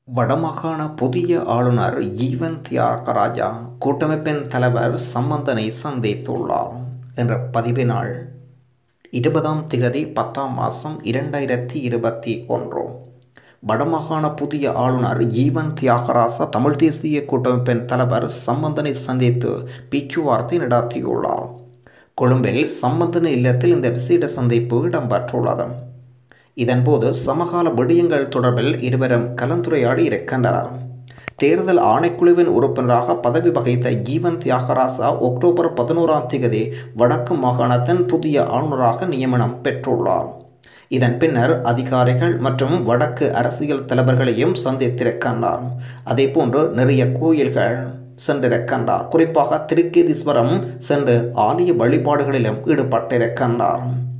வடமாகாண புதிய ஆளுநர் ஈவன் தியாகராஜா கூட்டமைப்பின் தலைவர் சம்பந்தனை சந்தித்துள்ளார் என்ற பதிவினால் இருபதாம் திகதி பத்தாம் மாதம் இரண்டாயிரத்தி இருபத்தி ஒன்று வடமாகாண புதிய ஆளுநர் ஈவன் தியாகராசா தமிழ் தேசிய கூட்டமைப்பின் தலைவர் சம்பந்தனை சந்தித்து பேச்சுவார்த்தை நடத்தியுள்ளார் கொழும்பில் சம்பந்தன இல்லத்தில் இந்த விசேட சந்திப்பு இடம்பெற்றுள்ளது இதன்போது சமகால விடயங்கள் தொடர்பில் இருவரும் கலந்துரையாடி இருக்கின்றனர் தேர்தல் ஆணைக்குழுவின் உறுப்பினராக பதவி வகித்த ஈவன் தியாகராசா அக்டோபர் பதினோராம் தேதி வடக்கு மாகாணத்தின் புதிய ஆளுநராக நியமனம் பெற்றுள்ளார் இதன் பின்னர் அதிகாரிகள் மற்றும் வடக்கு அரசியல் தலைவர்களையும் சந்தித்திருக்கின்றார் அதேபோன்று நிறைய கோயில்கள் சென்றிருக்கின்றார் குறிப்பாக திருக்கேதீஸ்வரம் சென்று ஆலய வழிபாடுகளிலும் ஈடுபட்டிருக்கின்றார்